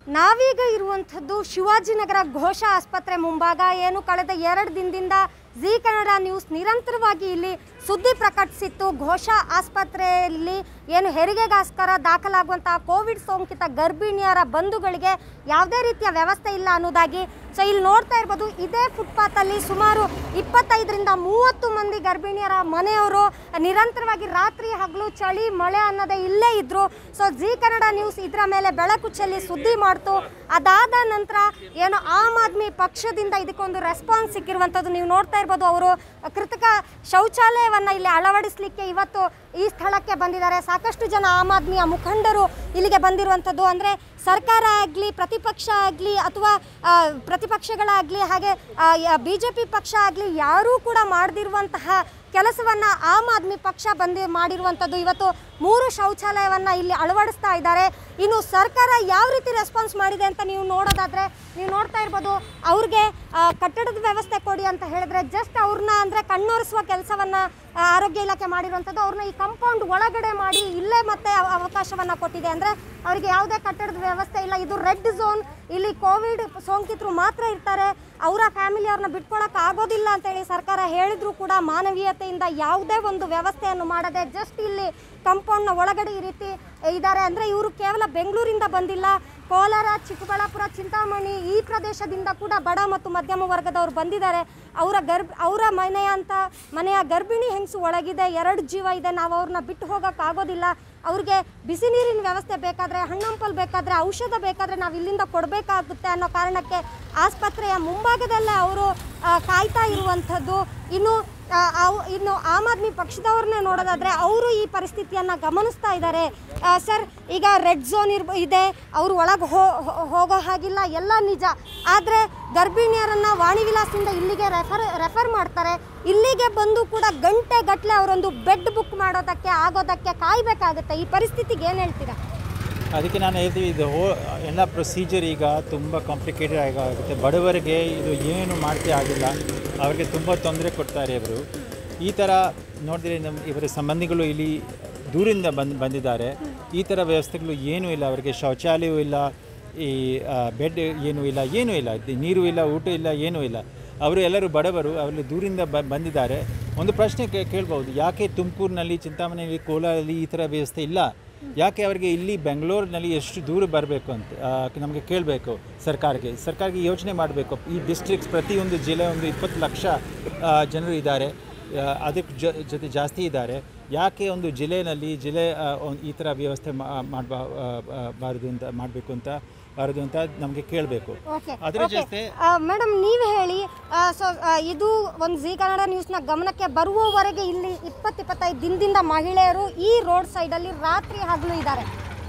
ನಾವೀಗ ಇರುವಂಥದ್ದು ಶಿವಾಜಿನಗರ ಘೋಷ ಆಸ್ಪತ್ರೆ ಮುಂಭಾಗ ಏನು ಕಳೆದ ಎರಡು ದಿನದಿಂದ ಜಿ ಕನ್ನಡ ನ್ಯೂಸ್ ನಿರಂತರವಾಗಿ ಇಲ್ಲಿ ಸುದ್ದಿ ಪ್ರಕಟಿಸಿತ್ತು ಘೋಷ ಆಸ್ಪತ್ರೆಯಲ್ಲಿ ಏನು ಹೆರಿಗೆಗೋಸ್ಕರ ದಾಖಲಾಗುವಂತಹ ಕೋವಿಡ್ ಸೋಂಕಿತ ಗರ್ಭಿಣಿಯರ ಬಂಧುಗಳಿಗೆ ಯಾವುದೇ ರೀತಿಯ ವ್ಯವಸ್ಥೆ ಇಲ್ಲ ಅನ್ನೋದಾಗಿ ಸೊ ಇಲ್ಲಿ ನೋಡ್ತಾ ಇರ್ಬೋದು ಇದೇ ಫುಟ್ಪಾತಲ್ಲಿ ಸುಮಾರು ಇಪ್ಪತ್ತೈದರಿಂದ ಮೂವತ್ತು ಮಂದಿ ಗರ್ಭಿಣಿಯರ ಮನೆಯವರು ನಿರಂತರವಾಗಿ ರಾತ್ರಿ ಹಗಲು ಚಳಿ ಮಳೆ ಅನ್ನೋದೇ ಇಲ್ಲೇ ಇದ್ರು ಸೊ ಜಿ ಕನ್ನಡ ನ್ಯೂಸ್ ಇದರ ಮೇಲೆ ಬೆಳಕು ಚೆಲ್ಲಿ ಸುದ್ದಿ ಮಾಡ್ತು ಅದಾದ ನಂತರ ಏನು ಆಮ್ ಆದ್ಮಿ ಪಕ್ಷದಿಂದ ಇದಕ್ಕೊಂದು ರೆಸ್ಪಾನ್ಸ್ ಸಿಕ್ಕಿರುವಂಥದ್ದು ನೀವು ನೋಡ್ತಾ ಇರ್ಬೋದು ಅವರು ಕೃತಕ ಶೌಚಾಲಯವನ್ನು ಇಲ್ಲಿ ಅಳವಡಿಸಲಿಕ್ಕೆ ಇವತ್ತು ಈ ಸ್ಥಳಕ್ಕೆ ಬಂದಿದ್ದಾರೆ ಸಾಕಷ್ಟು ಜನ ಆಮ್ ಆದ್ಮಿಯ ಮುಖಂಡರು ಇಲ್ಲಿಗೆ ಬಂದಿರುವಂಥದ್ದು ಅಂದರೆ ಸರ್ಕಾರ ಆಗಲಿ ಪ್ರತಿಪಕ್ಷ ಆಗಲಿ ಅಥವಾ ಆ, ಪ್ರತಿಪಕ್ಷಗಳಾಗಲಿ ಹಾಗೆ ಬಿ ಜೆ ಪಿ ಪಕ್ಷ ಆಗಲಿ ಯಾರೂ ಕೂಡ ಮಾಡದಿರುವಂತಹ ಕೆಲಸವನ್ನು ಆಮ್ ಆದ್ಮಿ ಪಕ್ಷ ಬಂದು ಮಾಡಿರುವಂಥದ್ದು ಇವತ್ತು ಮೂರು ಶೌಚಾಲಯವನ್ನು ಇಲ್ಲಿ ಅಳವಡಿಸ್ತಾ ಇದ್ದಾರೆ ಇನ್ನು ಸರ್ಕಾರ ಯಾವ ರೀತಿ ರೆಸ್ಪಾನ್ಸ್ ಮಾಡಿದೆ ಅಂತ ನೀವು ನೋಡೋದಾದ್ರೆ ನೀವು ನೋಡ್ತಾ ಇರ್ಬೋದು ಅವ್ರಿಗೆ ಆ, ಕಟ್ಟಡದ ವ್ಯವಸ್ಥೆ ಕೊಡಿ ಅಂತ ಹೇಳಿದ್ರೆ ಜಸ್ಟ್ ಅವ್ರನ್ನ ಅಂದರೆ ಕಣ್ಣೊರೆಸುವ ಕೆಲಸವನ್ನು ಆರೋಗ್ಯ ಇಲಾಖೆ ಮಾಡಿರುವಂಥದ್ದು ಅವ್ರನ್ನ ಈ ಕಂಪೌಂಡ್ ಒಳಗಡೆ ಮಾಡಿ ಇಲ್ಲೇ ಮತ್ತೆ ಅವ- ಅವಕಾಶವನ್ನ ಕೊಟ್ಟಿದೆ ಅಂದರೆ ಅವರಿಗೆ ಯಾವುದೇ ಕಟ್ಟಡದ ವ್ಯವಸ್ಥೆ ಇಲ್ಲ ಇದು ರೆಡ್ ಝೋನ್ ಇಲ್ಲಿ ಕೋವಿಡ್ ಸೋಂಕಿತರು ಮಾತ್ರ ಇರ್ತಾರೆ ಅವರ ಫ್ಯಾಮಿಲಿ ಅವ್ರನ್ನ ಬಿಟ್ಕೊಳಕ್ ಆಗೋದಿಲ್ಲ ಅಂತೇಳಿ ಸರ್ಕಾರ ಹೇಳಿದ್ರು ಕೂಡ ಮಾನವೀಯತೆಯಿಂದ ಯಾವುದೇ ಒಂದು ವ್ಯವಸ್ಥೆಯನ್ನು ಮಾಡದೆ ಜಸ್ಟ್ ಇಲ್ಲಿ ಕಂಪೌಂಡ್ನ ಒಳಗಡೆ ಈ ರೀತಿ ಇದ್ದಾರೆ ಅಂದರೆ ಇವರು ಕೇವಲ ಬೆಂಗಳೂರಿಂದ ಬಂದಿಲ್ಲ ಕೋಲಾರ ಚಿಕ್ಕಬಳ್ಳಾಪುರ ಚಿಂತಾಮಣಿ ಈ ಪ್ರದೇಶದಿಂದ ಕೂಡ ಬಡ ಮತ್ತು ಮಧ್ಯಮ ವರ್ಗದವರು ಬಂದಿದ್ದಾರೆ ಅವರ ಗರ್ಭ ಅವರ ಮನೆಯ ಅಂತ ಮನೆಯ ಗರ್ಭಿಣಿ ಹೆಂಗಸು ಒಳಗಿದೆ ಎರಡು ಜೀವ ಇದೆ ನಾವು ಅವ್ರನ್ನ ಬಿಟ್ಟು ಹೋಗೋಕೆ ಆಗೋದಿಲ್ಲ ಅವ್ರಿಗೆ ಬಿಸಿ ನೀರಿನ ವ್ಯವಸ್ಥೆ ಬೇಕಾದರೆ ಹಣ್ಣಂಪಲ್ ಬೇಕಾದರೆ ಔಷಧ ಬೇಕಾದರೆ ನಾವು ಇಲ್ಲಿಂದ ಕೊಡಬೇಕಾಗುತ್ತೆ ಅನ್ನೋ ಕಾರಣಕ್ಕೆ ಆಸ್ಪತ್ರೆಯ ಮುಂಭಾಗದಲ್ಲೇ ಅವರು ಆ, ಕಾಯ್ತಾ ಇರುವಂಥದ್ದು ಇನ್ನು ಆ, ಅವು ಇನ್ನು ಆಮ್ ಆದ್ಮಿ ಪಕ್ಷದವ್ರನ್ನೇ ನೋಡೋದಾದ್ರೆ ಅವರು ಈ ಪರಿಸ್ಥಿತಿಯನ್ನು ಗಮನಿಸ್ತಾ ಇದ್ದಾರೆ ಆ, ಸರ್ ಈಗ ರೆಡ್ ಝೋನ್ ಇರ್ಬ ಇದೆ ಅವರು ಒಳಗೆ ಹೋ ಹೋ- ಹೋಗೋ ಹಾಗಿಲ್ಲ ಎಲ್ಲ ನಿಜ ಆದರೆ ಗರ್ಭಿಣಿಯರನ್ನು ವಾಣಿವಿಲಾಸದಿಂದ ಇಲ್ಲಿಗೆ ರೆಫರ್ ರೆಫರ್ ಮಾಡ್ತಾರೆ ಇಲ್ಲಿಗೆ ಬಂದು ಕೂಡ ಗಂಟೆ ಗಟ್ಟಲೆ ಅವರೊಂದು ಬೆಡ್ ಬುಕ್ ಮಾಡೋದಕ್ಕೆ ಆಗೋದಕ್ಕೆ ಕಾಯಬೇಕಾಗುತ್ತೆ ಈ ಪರಿಸ್ಥಿತಿಗೆ ಏನು ಹೇಳ್ತೀರಾ ಅದಕ್ಕೆ ನಾನು ಹೇಳ್ತೀವಿ ಇದು ಹೋ ಎಲ್ಲ ಪ್ರೊಸೀಜರ್ ಈಗ ತುಂಬ ಕಾಂಪ್ಲಿಕೇಟೆಡ್ ಆಗುತ್ತೆ ಬಡವರಿಗೆ ಇದು ಏನು ಮಾಡ್ತೇ ಆಗಿಲ್ಲ ಅವರಿಗೆ ತುಂಬ ತೊಂದರೆ ಕೊಡ್ತಾರೆ ಇವರು ಈ ಥರ ನೋಡಿದ್ರೆ ನಮ್ಮ ಇವರ ಸಂಬಂಧಿಗಳು ಇಲ್ಲಿ ದೂರಿಂದ ಬಂದು ಬಂದಿದ್ದಾರೆ ಈ ಥರ ವ್ಯವಸ್ಥೆಗಳು ಏನೂ ಇಲ್ಲ ಅವರಿಗೆ ಶೌಚಾಲಯವೂ ಇಲ್ಲ ಈ ಬೆಡ್ ಏನೂ ಇಲ್ಲ ಏನೂ ಇಲ್ಲ ದಿ- ನೀರು ಇಲ್ಲ ಊಟ ಇಲ್ಲ ಏನೂ ಇಲ್ಲ ಅವರು ಎಲ್ಲರೂ ಬಡವರು ಅವರಲ್ಲಿ ದೂರಿಂದ ಬ ಬಂದಿದ್ದಾರೆ ಒಂದು ಪ್ರಶ್ನೆ ಕೇ ಕೇಳ್ಬೋದು ಯಾಕೆ ತುಮಕೂರಿನಲ್ಲಿ ಚಿಂತಾಮಣಿಯಲ್ಲಿ ಕೋಲಾರಲ್ಲಿ ಈ ಥರ ವ್ಯವಸ್ಥೆ ಇಲ್ಲ ಯಾಕೆ ಅವರಿಗೆ ಇಲ್ಲಿ ಬೆಂಗಳೂರಿನಲ್ಲಿ ಎಷ್ಟು ದೂರ ಬರಬೇಕು ಅಂತ ಆ, ನಮಗೆ ಕೇಳಬೇಕು ಸರ್ಕಾರಕ್ಕೆ ಸರ್ಕಾರಕ್ಕೆ ಯೋಚನೆ ಮಾಡಬೇಕು ಈ ಡಿಸ್ಟ್ರಿಕ್ಟ್ಸ್ ಪ್ರತಿಯೊಂದು ಜಿಲ್ಲೆ ಒಂದು ಇಪ್ಪತ್ತು ಲಕ್ಷ ಆ, ಜನರು ಇದ್ದಾರೆ ಆ, ಅದಕ್ಕೆ ಜೊ ಜೊತೆ ಜಾಸ್ತಿ ಇದ್ದಾರೆ ಯಾಕೆ ಒಂದು ಜಿಲ್ಲೆಯಲ್ಲಿ ಜಿಲ್ಲೆ ಆ, ಒಂದ್ ಈ ಥರ ವ್ಯವಸ್ಥೆ ಮಾಡಬಾ ಬಾರದು ಅಂತ ಮಾಡಬೇಕು ಅಂತ ಬಾರದು ಅಂತ ನಮಗೆ ಕೇಳಬೇಕು ಓಕೆ ಅದರ ಜೊತೆ ಮೇಡಮ್ ನೀವು ಹೇಳಿ ಸೊ ಇದು ಒಂದು ಜಿ ಕನ್ನಡ ನ್ಯೂಸ್ನ ಗಮನಕ್ಕೆ ಬರುವವರೆಗೆ ಇಲ್ಲಿ ಇಪ್ಪತ್ತು ಇಪ್ಪತ್ತೈದು ದಿನದಿಂದ ಮಹಿಳೆಯರು ಈ ರೋಡ್ ಸೈಡಲ್ಲಿ ರಾತ್ರಿ ಹಗಲು ಇದ್ದಾರೆ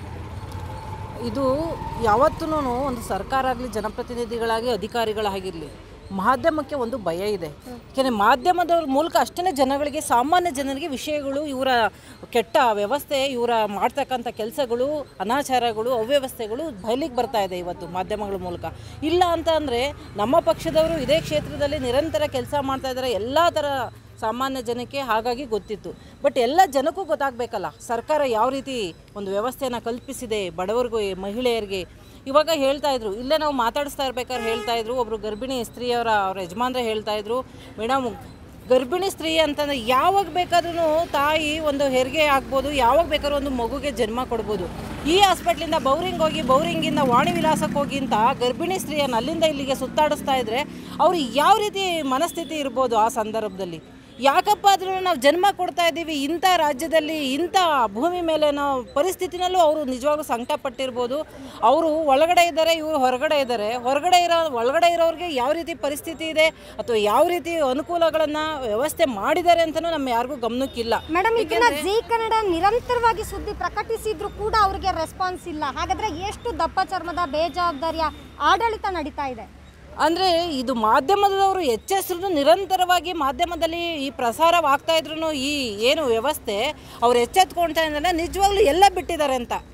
ಇದು ಯಾವತ್ತೂ ಒಂದು ಸರ್ಕಾರ ಆಗಲಿ ಜನಪ್ರತಿನಿಧಿಗಳಾಗಿ ಅಧಿಕಾರಿಗಳಾಗಿರಲಿ ಮಾಧ್ಯಮಕ್ಕೆ ಒಂದು ಭಯ ಇದೆ ಯಾಕೆಂದರೆ ಮಾಧ್ಯಮದ ಮೂಲಕ ಅಷ್ಟೇ ಜನಗಳಿಗೆ ಸಾಮಾನ್ಯ ಜನರಿಗೆ ವಿಷಯಗಳು ಇವರ ಕೆಟ್ಟ ವ್ಯವಸ್ಥೆ ಇವರ ಮಾಡ್ತಕ್ಕಂಥ ಕೆಲಸಗಳು ಅನಾಚಾರಗಳು ಅವ್ಯವಸ್ಥೆಗಳು ಬಯಲಿಗೆ ಬರ್ತಾ ಇದೆ ಇವತ್ತು ಮಾಧ್ಯಮಗಳ ಮೂಲಕ ಇಲ್ಲ ಅಂತ ಅಂದರೆ ನಮ್ಮ ಪಕ್ಷದವರು ಇದೇ ಕ್ಷೇತ್ರದಲ್ಲಿ ನಿರಂತರ ಕೆಲಸ ಮಾಡ್ತಾ ಇದ್ದಾರೆ ಎಲ್ಲ ಥರ ಸಾಮಾನ್ಯ ಜನಕ್ಕೆ ಹಾಗಾಗಿ ಗೊತ್ತಿತ್ತು ಬಟ್ ಎಲ್ಲ ಜನಕ್ಕೂ ಗೊತ್ತಾಗಬೇಕಲ್ಲ ಸರ್ಕಾರ ಯಾವ ರೀತಿ ಒಂದು ವ್ಯವಸ್ಥೆಯನ್ನು ಕಲ್ಪಿಸಿದೆ ಬಡವರಿಗೂ ಮಹಿಳೆಯರಿಗೆ ಇವಾಗ ಹೇಳ್ತಾ ಇದ್ರು ಇಲ್ಲೇ ನಾವು ಮಾತಾಡಿಸ್ತಾ ಇರ್ಬೇಕಾದ್ರೆ ಹೇಳ್ತಾ ಇದ್ರು ಒಬ್ರು ಗರ್ಭಿಣಿ ಸ್ತ್ರೀಯವರ ಅವ್ರ ಯಜಮಾನ್ರೆ ಹೇಳ್ತಾ ಇದ್ರು ಮೇಡಮ್ ಗರ್ಭಿಣಿ ಸ್ತ್ರೀ ಅಂತಂದ್ರೆ ಯಾವಾಗ ಬೇಕಾದ್ರೂ ತಾಯಿ ಒಂದು ಹೆರಿಗೆ ಆಗ್ಬೋದು ಯಾವಾಗ ಬೇಕಾದ್ರೂ ಒಂದು ಮಗುಗೆ ಜನ್ಮ ಕೊಡ್ಬೋದು ಈ ಹಾಸ್ಪಿಟ್ಲಿಂದ ಬೌರಿಂಗ್ ಹೋಗಿ ಬೌರಿಂಗಿಂದ ವಾಣಿ ವಿಲಾಸಕ್ಕೆ ಹೋಗಿ ಅಂತ ಗರ್ಭಿಣಿ ಸ್ತ್ರೀಯನ್ನು ಅಲ್ಲಿಂದ ಇಲ್ಲಿಗೆ ಸುತ್ತಾಡಿಸ್ತಾ ಇದ್ರೆ ಅವ್ರಿಗೆ ಯಾವ ರೀತಿ ಮನಸ್ಥಿತಿ ಇರ್ಬೋದು ಆ ಸಂದರ್ಭದಲ್ಲಿ ಯಾಕಪ್ಪ ಆದ್ರೂ ನಾವು ಜನ್ಮ ಕೊಡ್ತಾ ಇದ್ದೀವಿ ಇಂಥ ರಾಜ್ಯದಲ್ಲಿ ಇಂಥ ಭೂಮಿ ಮೇಲೆ ನಾವು ಪರಿಸ್ಥಿತಿನಲ್ಲೂ ಅವರು ನಿಜವಾಗ್ಲೂ ಸಂಕಟ ಪಟ್ಟಿರ್ಬೋದು ಅವರು ಒಳಗಡೆ ಇದ್ದಾರೆ ಇವರು ಹೊರಗಡೆ ಇದ್ದಾರೆ ಹೊರಗಡೆ ಇರೋ ಒಳಗಡೆ ಇರೋರಿಗೆ ಯಾವ ರೀತಿ ಪರಿಸ್ಥಿತಿ ಇದೆ ಅಥವಾ ಯಾವ ರೀತಿ ಅನುಕೂಲಗಳನ್ನು ವ್ಯವಸ್ಥೆ ಮಾಡಿದ್ದಾರೆ ಅಂತಲೂ ನಮ್ಮ ಯಾರಿಗೂ ಗಮನಕ್ಕಿಲ್ಲ ಮೇಡಮ್ ಇದನ್ನ ಜಿ ಕನ್ನಡ ನಿರಂತರವಾಗಿ ಸುದ್ದಿ ಪ್ರಕಟಿಸಿದ್ರು ಕೂಡ ಅವರಿಗೆ ರೆಸ್ಪಾನ್ಸ್ ಇಲ್ಲ ಹಾಗಾದ್ರೆ ಎಷ್ಟು ದಪ್ಪ ಚರ್ಮದ ಬೇಜವಾಬ್ದಾರಿಯ ಆಡಳಿತ ನಡೀತಾ ಇದೆ ಅಂದರೆ ಇದು ಮಾಧ್ಯಮದವರು ಎಚ್ಚೆಸರು ನಿರಂತರವಾಗಿ ಮಾಧ್ಯಮದಲ್ಲಿ ಈ ಪ್ರಸಾರವಾಗ್ತಾ ಇದ್ರು ಈ ಏನು ವ್ಯವಸ್ಥೆ ಅವ್ರು ಎಚ್ಚೆತ್ಕೊಳ್ತಾ ಇದ್ದಾರೆ ನಿಜವಾಗ್ಲೂ ಎಲ್ಲ ಬಿಟ್ಟಿದ್ದಾರೆ ಅಂತ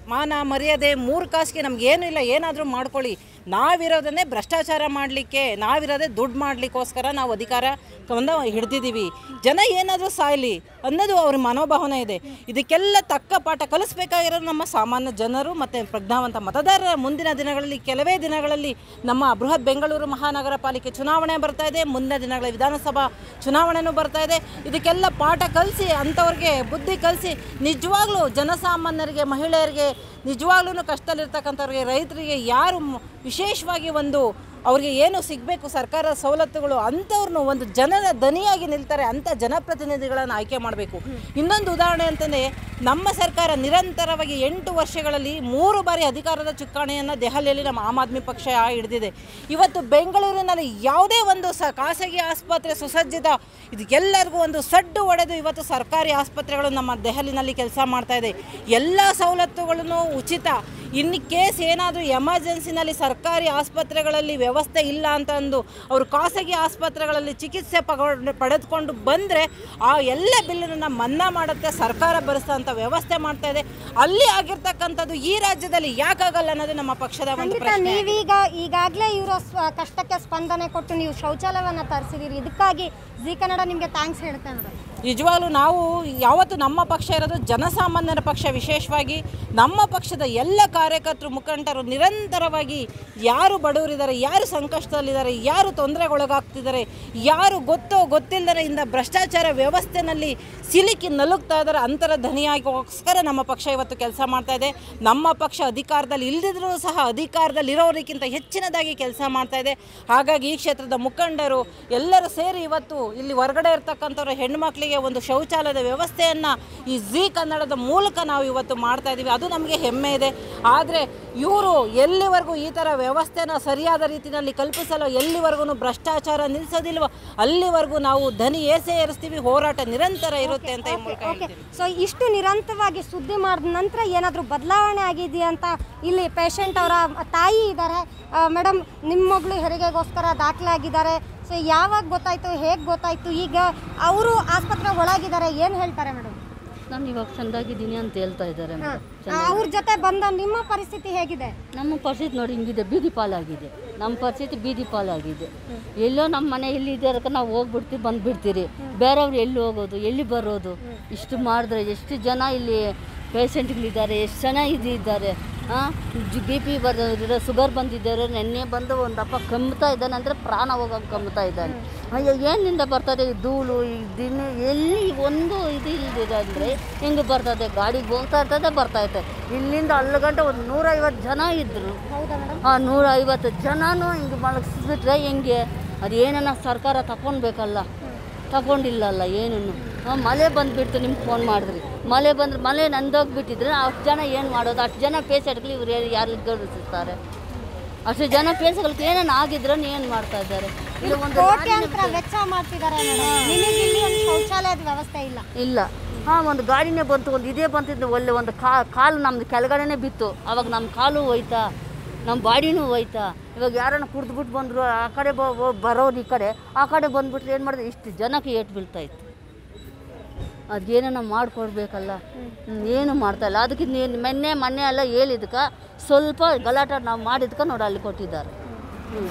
ಮಾನ ಮರ್ಯಾದೆ ಮೂರು ಕಾಸಿಗೆ ನಮಗೇನು ಇಲ್ಲ ಏನಾದರೂ ಮಾಡ್ಕೊಳ್ಳಿ ನಾವಿರೋದನ್ನೇ ಭ್ರಷ್ಟಾಚಾರ ಮಾಡಲಿಕ್ಕೆ ನಾವಿರೋದೇ ದುಡ್ಡು ಮಾಡಲಿಕ್ಕೋಸ್ಕರ ನಾವು ಅಧಿಕಾರ ಒಂದು ಹಿಡ್ದಿದ್ದೀವಿ ಜನ ಏನಾದರೂ ಸಾಯಲಿ ಅನ್ನೋದು ಅವ್ರ ಮನೋಭಾವನೆ ಇದೆ ಇದಕ್ಕೆಲ್ಲ ತಕ್ಕ ಪಾಠ ಕಲಿಸ್ಬೇಕಾಗಿರೋದು ನಮ್ಮ ಸಾಮಾನ್ಯ ಜನರು ಮತ್ತು ಪ್ರಜ್ಞಾವಂತ ಮತದಾರರ ಮುಂದಿನ ದಿನಗಳಲ್ಲಿ ಕೆಲವೇ ದಿನಗಳಲ್ಲಿ ನಮ್ಮ ಬೃಹತ್ ಬೆಂಗಳೂರು ಮಹಾನಗರ ಪಾಲಿಕೆ ಚುನಾವಣೆ ಬರ್ತಾ ಇದೆ ಮುಂದಿನ ದಿನಗಳ ವಿಧಾನಸಭಾ ಚುನಾವಣೆನೂ ಬರ್ತಾ ಇದೆ ಇದಕ್ಕೆಲ್ಲ ಪಾಠ ಕಲಿಸಿ ಅಂಥವ್ರಿಗೆ ಬುದ್ಧಿ ಕಲಿಸಿ ನಿಜವಾಗ್ಲೂ ಜನಸಾಮಾನ್ಯರಿಗೆ ಮಹಿಳೆಯರಿಗೆ ನಿಜವಾಗ್ಲೂ ಕಷ್ಟದಲ್ಲಿರ್ತಕ್ಕಂಥವ್ರಿಗೆ ರೈತರಿಗೆ ಯಾರು ಮ್- ವಿಶೇಷವಾಗಿ ಒಂದು ಅವ್ರಿಗೆ ಏನು ಸಿಗಬೇಕು ಸರ್ಕಾರ ಸವಲತ್ತುಗಳು ಅಂಥವ್ರನ್ನು ಒಂದು ಜನರ ದನಿಯಾಗಿ ನಿಲ್ತಾರೆ ಅಂಥ ಜನಪ್ರತಿನಿಧಿಗಳನ್ನು ಆಯ್ಕೆ ಮಾಡಬೇಕು ಇನ್ನೊಂದು ಉದಾಹರಣೆ ಅಂತಂದರೆ ನಮ್ಮ ಸರ್ಕಾರ ನಿರಂತರವಾಗಿ ಎಂಟು ವರ್ಷಗಳಲ್ಲಿ ಮೂರು ಬಾರಿ ಅಧಿಕಾರದ ಚುಕ್ಕಾಣಿಯನ್ನು ದೆಹಲಿಯಲ್ಲಿ ನಮ್ಮ ಆಮ್ ಆದ್ಮಿ ಪಕ್ಷ ಹಿಡಿದಿದೆ ಇವತ್ತು ಬೆಂಗಳೂರಿನಲ್ಲಿ ಯಾವುದೇ ಒಂದು ಸ ಖಾಸಗಿ ಆಸ್ಪತ್ರೆ ಸುಸಜ್ಜಿತ ಇದಕ್ಕೆಲ್ಲರಿಗೂ ಒಂದು ಸಡ್ಡು ಹೊಡೆದು ಇವತ್ತು ಸರ್ಕಾರಿ ಆಸ್ಪತ್ರೆಗಳು ನಮ್ಮ ದೆಹಲಿನಲ್ಲಿ ಕೆಲಸ ಮಾಡ್ತಾ ಇದೆ ಎಲ್ಲ ಸವಲತ್ತುಗಳನ್ನು ಉಚಿತ ಇನ್ನು ಕೇಸ್ ಏನಾದರೂ ಎಮರ್ಜೆನ್ಸಿನಲ್ಲಿ ಸರ್ಕಾರಿ ಆಸ್ಪತ್ರೆಗಳಲ್ಲಿ ವ್ಯವಸ್ಥೆ ಇಲ್ಲ ಅಂತ ಅಂದು ಅವರು ಖಾಸಗಿ ಆಸ್ಪತ್ರೆಗಳಲ್ಲಿ ಚಿಕಿತ್ಸೆ ಪಗೊಂಡು ಪಡೆದುಕೊಂಡು ಬಂದರೆ ಆ ಎಲ್ಲ ಬಿಲ್ಲನ್ನು ಮನ್ನಾ ಮಾಡುತ್ತೆ ಸರ್ಕಾರ ಭರಿಸೋಂಥ ವ್ಯವಸ್ಥೆ ಮಾಡ್ತಾ ಇದೆ ಅಲ್ಲಿ ಆಗಿರ್ತಕ್ಕಂಥದ್ದು ಈ ರಾಜ್ಯದಲ್ಲಿ ಯಾಕಾಗಲ್ಲ ಅನ್ನೋದು ನಮ್ಮ ಪಕ್ಷದ ಒಂದು ಖಂಡಿತ ಪ್ರಶ್ನೆ ನೀವೀಗ ಈಗಾಗಲೇ ಇವರ ಕಷ್ಟಕ್ಕೆ ಸ್ಪಂದನೆ ಕೊಟ್ಟು ನೀವು ಶೌಚಾಲಯವನ್ನು ತರಿಸಿದ್ದೀರಿ ಇದಕ್ಕಾಗಿ ಜಿ ಕನ್ನಡ ನಿಮಗೆ ಥ್ಯಾಂಕ್ಸ್ ಹೇಳ್ತೆ ಮೇಡಮ್ ನಿಜವಾಗ್ಲೂ ನಾವು ಯಾವತ್ತು ನಮ್ಮ ಪಕ್ಷ ಇರೋದು ಜನಸಾಮಾನ್ಯರ ಪಕ್ಷ ವಿಶೇಷವಾಗಿ ನಮ್ಮ ಪಕ್ಷದ ಎಲ್ಲ ಕಾರ್ಯಕರ್ತರು ಮುಖಂಡರು ನಿರಂತರವಾಗಿ ಯಾರು ಬಡವರಿದ್ದಾರೆ ಯಾರು ಸಂಕಷ್ಟದಲ್ಲಿದ್ದಾರೆ ಯಾರು ತೊಂದರೆಗೊಳಗಾಗ್ತಿದ್ದಾರೆ ಯಾರು ಗೊತ್ತೋ ಗೊತ್ತಿಲ್ಲದರ ಇಂದ ಭ್ರಷ್ಟಾಚಾರ ವ್ಯವಸ್ಥೆನಲ್ಲಿ ಸಿಲುಕಿ ನಲುಗ್ತಾ ಇದ್ದಾರೆ ಅಂತರ ಧನಿಯಾಗೋಸ್ಕರ ನಮ್ಮ ಪಕ್ಷ ಇವತ್ತು ಕೆಲಸ ಮಾಡ್ತಾ ಇದೆ ನಮ್ಮ ಪಕ್ಷ ಅಧಿಕಾರದಲ್ಲಿ ಇಲ್ಲದಿದ್ರೂ ಸಹ ಅಧಿಕಾರದಲ್ಲಿರೋರಿಗಿಂತ ಹೆಚ್ಚಿನದಾಗಿ ಕೆಲಸ ಮಾಡ್ತಾ ಇದೆ ಹಾಗಾಗಿ ಈ ಕ್ಷೇತ್ರದ ಮುಖಂಡರು ಎಲ್ಲರೂ ಸೇರಿ ಇವತ್ತು ಇಲ್ಲಿ ಹೊರಗಡೆ ಇರ್ತಕ್ಕಂಥವ್ರು ಹೆಣ್ಮಕ್ಳಿಗೆ ಒಂದು ಶೌಚಾಲಯದ ವ್ಯವಸ್ಥೆಯನ್ನು ಈ ಜಿ ಕನ್ನಡದ ಮೂಲಕ ನಾವು ಇವತ್ತು ಮಾಡ್ತಾ ಇದ್ದೀವಿ ಅದು ನಮಗೆ ಹೆಮ್ಮೆ ಇದೆ ಆದರೆ ಇವರು ಎಲ್ಲಿವರೆಗೂ ಈ ಥರ ವ್ಯವಸ್ಥೆನ ಸರಿಯಾದ ರೀತಿಯಲ್ಲಿ ಕಲ್ಪಿಸಲು ಎಲ್ಲಿವರೆಗೂ ಭ್ರಷ್ಟಾಚಾರ ನಿಲ್ಲಿಸೋದಿಲ್ವೋ ಅಲ್ಲಿವರೆಗೂ ನಾವು ಧನಿ ಏಸೆ ಏರಿಸ್ತೀವಿ ಹೋರಾಟ ನಿರಂತರ ಇರುತ್ತೆ ಅಂತ ಈ ಮೂಲಕ ಓಕೆ ಹೇಳ್ತೀವಿ ಸೊ ಇಷ್ಟು ನಿರಂತರವಾಗಿ ಸುದ್ದಿ ಮಾಡಿದ ನಂತರ ಏನಾದರೂ ಬದಲಾವಣೆ ಆಗಿದೆಯಾ ಅಂತ ಇಲ್ಲಿ ಪೇಷಂಟ್ ಅವರ ತಾಯಿ ಇದ್ದಾರೆ ಮೇಡಮ್ ನಿಮ್ಮ ಮಗಳು ಹೆರಿಗೆಗೋಸ್ಕರ ದಾಖಲಾಗಿದ್ದಾರೆ ಸೊ ಯಾವಾಗ ಗೊತ್ತಾಯ್ತು ಹೇಗೆ ಗೊತ್ತಾಯ್ತು ಈಗ ಅವರು ಆಸ್ಪತ್ರೆ ಒಳಗಿದ್ದಾರೆ ಏನು ಹೇಳ್ತಾರೆ ಮೇಡಮ್ ನಾನು ಇವಾಗ ಚೆಂದಾಗಿದ್ದೀನಿ ಅಂತ ಹೇಳ್ತಾ ಇದ್ದಾರೆ ಮೇಡಮ್ ಅವ್ರ ಜೊತೆ ಬಂದ ನಿಮ್ಮ ಪರಿಸ್ಥಿತಿ ಹೇಗಿದೆ ನಮ್ಮ ಪರಿಸ್ಥಿತಿ ನೋಡಿ ಹಿಂಗಿದೆ ಬೀದಿ ಪಾಲಾಗಿದೆ ನಮ್ಮ ಪರಿಸ್ಥಿತಿ ಬೀದಿ ಪಾಲಾಗಿದೆ ಎಲ್ಲೋ ನಮ್ಮ ಮನೆ ಎಲ್ಲಿದ್ದಾರೆ ನಾವು ಹೋಗ್ಬಿಡ್ತೀವಿ ಬಂದುಬಿಡ್ತೀರಿ ಬೇರೆಯವ್ರು ಎಲ್ಲಿ ಹೋಗೋದು ಎಲ್ಲಿ ಬರೋದು ಇಷ್ಟು ಮಾಡಿದ್ರೆ ಎಷ್ಟು ಜನ ಇಲ್ಲಿ ಪೇಷಂಟ್ಗಳಿದ್ದಾರೆ ಎಷ್ಟು ಜನ ಇದು ಇದ್ದಾರೆ ಹಾಂ ಬಿ ಪಿ ಬರೋ ಶುಗರ್ ಬಂದಿದ್ದಾರೆ ನೆನ್ನೆ ಬಂದು ಒಂದಪ್ಪ ಕಮ್ತಾ ಇದ್ದಾನೆ ಅಂದರೆ ಪ್ರಾಣ ಹೋಗೋಕೆ ಕಮ್ತಾ ಇದ್ದಾನೆ ಅಯ್ಯೋ ಏನಿಂದ ಬರ್ತದೆ ಈ ಧೂಳು ಈ ದಿನ ಎಲ್ಲಿ ಒಂದು ಇದು ಇಲ್ದಿದೆ ಅಂದರೆ ಹಿಂಗೆ ಬರ್ತದೆ ಗಾಡಿಗೆ ಹೋಗ್ತಾ ಇರ್ತದೆ ಬರ್ತಾ ಇರ್ತದೆ ಇಲ್ಲಿಂದ ಅಲ್ಲಿ ಗಂಟೆ ಒಂದು ನೂರೈವತ್ತು ಜನ ಇದ್ದರು ಹೌದಾ ಮೇಡಮ್ ಆ ನೂರೈವತ್ತು ಜನನೂ ಹಿಂಗೆ ಮಲಗಿಸ್ಬಿಟ್ರೆ ಹೆಂಗೆ ಅದು ಏನನ್ನ ಸರ್ಕಾರ ತಗೊಳ್ಬೇಕಲ್ಲ ತಗೊಂಡಿಲ್ಲಲ್ಲ ಏನನ್ನು ಆ, ಮಳೆ ಬಂದುಬಿಡ್ತು ನಿಮ್ಗೆ ಫೋನ್ ಮಾಡಿದ್ರಿ ಮಳೆ ಬಂದ್ರೆ ಮಳೆ ನಂದೋಗ್ಬಿಟ್ಟಿದ್ರೆ ಅಷ್ಟು ಜನ ಏನು ಮಾಡೋದು ಅಷ್ಟು ಜನ ಪೇಷಂಟ್ಗಳು ಇವ್ರು ಯಾರು ಗೌರವಿಸ್ತಾರೆ ಅಷ್ಟು ಜನ ಪೇಷಂಟ್ಗಳಿಗೆ ಏನನ್ನ ಆಗಿದ್ರೆ ಏನು ಮಾಡ್ತಾ ಇದ್ದಾರೆ ಇದು ಒಂದು ಕೋಟ್ಯಾಂತರ ವೆಚ್ಚ ಮಾಡ್ತಿದ್ದಾರೆ ಮೇಡಮ್ ನಿಮಗೆ ಇಲ್ಲಿ ಒಂದು ಶೌಚಾಲಯದ ವ್ಯವಸ್ಥೆ ಇಲ್ಲ ಇಲ್ಲ ಹಾಂ ಒಂದು ಗಾಡಿನೇ ಬಂತು ಒಂದು ಇದೇ ಬಂತಿದ್ದು ಒಳ್ಳೆ ಒಂದು ಕಾ ಕಾಲು ನಮ್ದು ಕೆಳಗಡೆನೇ ಬಿತ್ತು ಅವಾಗ ನಮ್ಮ ಕಾಲು ಹೋಯ್ತಾ ನಮ್ಮ ಬಾಡಿನೂ ಹೋಯ್ತಾ ಇವಾಗ ಯಾರನ್ನ ಕುಡ್ದ್ಬಿಟ್ಟು ಬಂದರು ಆ ಕಡೆ ಬ- ಬ- ಬರೋರು ಈ ಕಡೆ ಆ ಕಡೆ ಬಂದ್ಬಿಟ್ರೆ ಏನು ಮಾಡಿದ್ರೆ ಇಷ್ಟು ಜನಕ್ಕೆ ಏಟು ಬೀಳ್ತಾ ಇತ್ತು ಅದೇನನ್ನ ಮಾಡಿಕೊಡ್ಬೇಕಲ್ಲ ಏನು ಮಾಡ್ತಾ ಇಲ್ಲ ಅದಕ್ಕೆ ನೀನು ಮೊನ್ನೆ ಮೊನ್ನೆ ಎಲ್ಲ ಹೇಳಿದ್ಕೆ ಸ್ವಲ್ಪ ಗಲಾಟೆ ನಾವು ಮಾಡಿದ್ಕೆ ನೋಡಿ ಅಲ್ಲಿ ಕೊಟ್ಟಿದ್ದಾರೆ ಹ್ಞೂ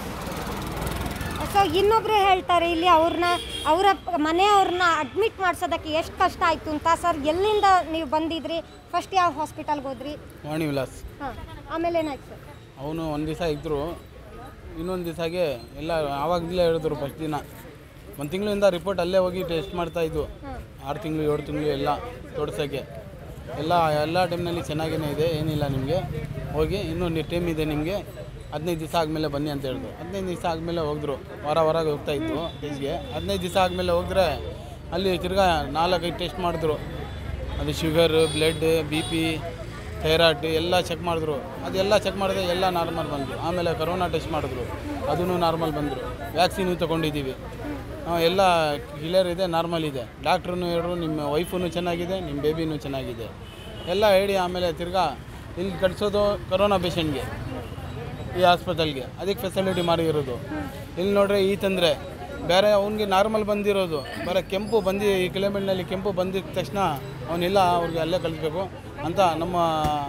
ಸೊ ಇನ್ನೊಬ್ರು ಹೇಳ್ತಾರೆ ಇಲ್ಲಿ ಅವ್ರನ್ನ ಅವರ ಮನೆಯವ್ರನ್ನ ಅಡ್ಮಿಟ್ ಮಾಡ್ಸೋದಕ್ಕೆ ಎಷ್ಟು ಕಷ್ಟ ಆಯ್ತು ಅಂತ ಸರ್ ಎಲ್ಲಿಂದ ನೀವು ಬಂದಿದ್ರಿ ಫಸ್ಟ್ ಯಾವ ಹಾಸ್ಪಿಟಲ್ಗೆ ಹೋದ್ರಿ ವಾಣಿ ವಿಲಾಸ್ ಹಾಂ ಆಮೇಲೆ ಏನಾಯ್ತು ಸರ್ ಅವನು ಒಂದು ದಿವಸ ಇದ್ದರು ಇನ್ನೊಂದು ದಿವಸಗೆ ಎಲ್ಲ ಆವಾಗಲೇ ಹೇಳಿದ್ರು ಫಸ್ಟ್ ದಿನ ಒಂದು ತಿಂಗಳಿಂದ ರಿಪೋರ್ಟ್ ಅಲ್ಲೇ ಹೋಗಿ ಟೆಸ್ಟ್ ಮಾಡ್ತಾಯಿದ್ವು ಆರು ತಿಂಗಳು ಏಳು ತಿಂಗಳು ಎಲ್ಲ ತೋರ್ಸೋಕ್ಕೆ ಎಲ್ಲ ಎಲ್ಲ ಟೈಮ್ನಲ್ಲಿ ಚೆನ್ನಾಗೇ ಇದೆ ಏನಿಲ್ಲ ನಿಮಗೆ ಹೋಗಿ ಇನ್ನೊಂದು ಟೈಮ್ ಇದೆ ನಿಮಗೆ ಹದಿನೈದು ದಿವಸ ಆದಮೇಲೆ ಬನ್ನಿ ಅಂತ ಹೇಳಿದ್ರು ಹದಿನೈದು ದಿವಸ ಆದಮೇಲೆ ಹೋದ್ರು ವಾರ ವಾರ ಹೋಗ್ತಾ ಇತ್ತು ಟೆಸ್ಟ್ಗೆ ಹದಿನೈದು ದಿವಸ ಆದಮೇಲೆ ಹೋದ್ರೆ ಅಲ್ಲಿ ತಿರ್ಗಾ ನಾಲ್ಕೈದು ಟೆಸ್ಟ್ ಮಾಡಿದ್ರು ಅದು sugar blood B P thyroid ಎಲ್ಲ ಚೆಕ್ ಮಾಡಿದ್ರು ಅದೆಲ್ಲ ಚೆಕ್ ಮಾಡಿದ್ರೆ ಎಲ್ಲ ನಾರ್ಮಲ್ ಬಂದರು ಆಮೇಲೆ ಕರೋನಾ ಟೆಸ್ಟ್ ಮಾಡಿದ್ರು ಅದೂ ನಾರ್ಮಲ್ ಬಂದರು ವ್ಯಾಕ್ಸಿನು ತೊಗೊಂಡಿದ್ದೀವಿ ಆ, ಎಲ್ಲ ಕ್ಲಿಯರ್ ಇದೆ ನಾರ್ಮಲ್ ಇದೆ ಡಾಕ್ಟ್ರೂ ಹೇಳಿದ್ರು ನಿಮ್ಮ ವೈಫೂ ಚೆನ್ನಾಗಿದೆ ನಿಮ್ಮ ಬೇಬಿನೂ ಚೆನ್ನಾಗಿದೆ ಎಲ್ಲ ಹೇಳಿ ಆಮೇಲೆ ತಿರ್ಗಾ ಇಲ್ಲಿ ಕಟ್ಸೋದು ಕರೋನಾ ಪೇಷಂಟ್ಗೆ ಈ ಹಾಸ್ಪಿಟಲ್ಗೆ ಅದಕ್ಕೆ ಫೆಸಿಲಿಟಿ ಮಾಡಿರೋದು ಇಲ್ಲಿ ನೋಡ್ರೆ ಈ ತೊಂದರೆ ಬೇರೆ ಅವ್ನಿಗೆ ನಾರ್ಮಲ್ ಬಂದಿರೋದು ಬೇರೆ ಕೆಂಪು ಬಂದು ಈ ಕಿಲೋಮೀಟ್ರ್ನಲ್ಲಿ ಕೆಂಪು ಬಂದಿದ ತಕ್ಷಣ ಅವನಿಲ್ಲ ಅವ್ರಿಗೆ ಅಲ್ಲೇ ಕಳಿಸ್ಬೇಕು ಅಂತ ನಮ್ಮ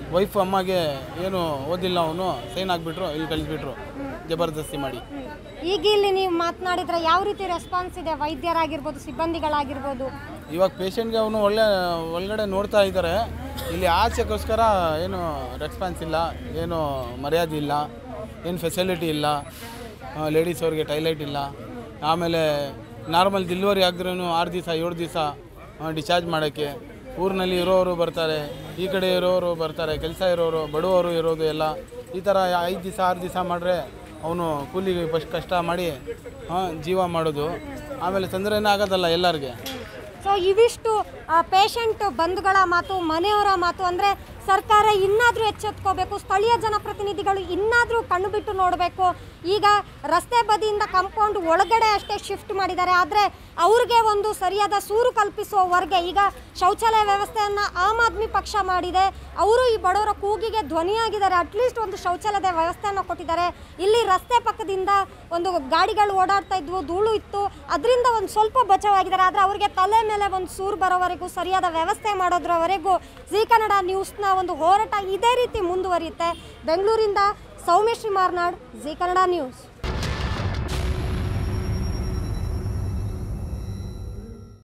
ವೈಫ್ ಅಮ್ಮಗೆ ಏನು ಓದಿಲ್ಲ ಅವನು ಸೈನ್ ಹಾಕ್ಬಿಟ್ರು ಇಲ್ಲಿ ಕಳಿಸ್ಬಿಟ್ರು ಜಬರ್ದಸ್ತಿ ಮಾಡಿ ಈಗ ಇಲ್ಲಿ ನೀವು ಮಾತನಾಡಿದ್ರೆ ಯಾವ ರೀತಿ ರೆಸ್ಪಾನ್ಸ್ ಇದೆ ವೈದ್ಯರಾಗಿರ್ಬೋದು ಸಿಬ್ಬಂದಿಗಳಾಗಿರ್ಬೋದು ಇವಾಗ ಪೇಷಂಟ್ಗೆ ಅವನು ಒಳ್ಳೆ ಒಳಗಡೆ ನೋಡ್ತಾ ಇದ್ದಾರೆ ಇಲ್ಲಿ ಆಚೆಗೋಸ್ಕರ ಏನು ರೆಸ್ಪಾನ್ಸ್ ಇಲ್ಲ ಏನು ಮರ್ಯಾದೆ ಇಲ್ಲ ಏನು ಫೆಸಿಲಿಟಿ ಇಲ್ಲ ಲೇಡೀಸ್ ಅವ್ರಿಗೆ ಟೈಲೆಟ್ ಇಲ್ಲ ಆಮೇಲೆ ನಾರ್ಮಲ್ ಡಿಲಿವರಿ ಆಗಿದ್ರೂ ಆರು ದಿವಸ ಏಳು ದಿವಸ ಡಿಸ್ಚಾರ್ಜ್ ಮಾಡೋಕ್ಕೆ ಊರಿನಲ್ಲಿ ಇರೋರು ಬರ್ತಾರೆ ಈ ಕಡೆ ಇರೋರು ಬರ್ತಾರೆ ಕೆಲಸ ಇರೋರು ಬಡವರು ಇರೋದು ಎಲ್ಲ ಈ ಥರ ಐದು ದಿವಸ ಆರು ದಿವಸ ಮಾಡಿದ್ರೆ ಅವನು ಕೂಲಿಗೆ ಫಸ್ಟ್ ಕಷ್ಟ ಮಾಡಿ ಹಾಂ ಜೀವ ಮಾಡೋದು ಆಮೇಲೆ ತೊಂದರೆನೇ ಆಗೋದಲ್ಲ ಎಲ್ಲರಿಗೆ ಸೊ ಇವಿಷ್ಟು ಪೇಷಂಟ್ ಬಂಧುಗಳ ಮಾತು ಮನೆಯವರ ಮಾತು ಅಂದರೆ ಸರ್ಕಾರ ಇನ್ನಾದರೂ ಎಚ್ಚೆತ್ಕೋಬೇಕು ಸ್ಥಳೀಯ ಜನಪ್ರತಿನಿಧಿಗಳು ಇನ್ನಾದರೂ ಕಣ್ಣು ಬಿಟ್ಟು ನೋಡಬೇಕು ಈಗ ರಸ್ತೆ ಬದಿಯಿಂದ ಕಂಪೌಂಡ್ ಒಳಗಡೆ ಅಷ್ಟೇ ಶಿಫ್ಟ್ ಮಾಡಿದ್ದಾರೆ ಆದರೆ ಅವ್ರಿಗೆ ಒಂದು ಸರಿಯಾದ ಸೂರು ಕಲ್ಪಿಸುವವರೆಗೆ ಈಗ ಶೌಚಾಲಯ ವ್ಯವಸ್ಥೆಯನ್ನು ಆಮ್ ಆದ್ಮಿ ಪಕ್ಷ ಮಾಡಿದೆ ಅವರು ಈ ಬಡವರ ಕೂಗಿಗೆ ಧ್ವನಿಯಾಗಿದ್ದಾರೆ ಅಟ್ಲೀಸ್ಟ್ ಒಂದು ಶೌಚಾಲಯದ ವ್ಯವಸ್ಥೆಯನ್ನು ಕೊಟ್ಟಿದ್ದಾರೆ ಇಲ್ಲಿ ರಸ್ತೆ ಪಕ್ಕದಿಂದ ಒಂದು ಗಾಡಿಗಳು ಓಡಾಡ್ತಾ ಇದ್ವು ಧೂಳು ಇತ್ತು ಅದರಿಂದ ಒಂದು ಸ್ವಲ್ಪ ಬಚಾವಾಗಿದ್ದಾರೆ ಆದರೆ ಅವರಿಗೆ ತಲೆ ಮೇಲೆ ಒಂದು ಸೂರು ಬರೋವರೆಗೂ ಸರಿಯಾದ ವ್ಯವಸ್ಥೆ ಮಾಡೋದ್ರವರೆಗೂ ಜಿ ಕನ್ನಡ ನ್ಯೂಸ್ನ ಒಂದು ಹೋರಾಟ ಇದೇ ರೀತಿ ಮುಂದುವರಿಯುತ್ತೆ ಬೆಂಗಳೂರಿಂದ ಸೌಮ್ಯಶ್ರೀ ಮಾರ್ನಾಡ್ ಜಿ ಕನ್ನಡ ನ್ಯೂಸ್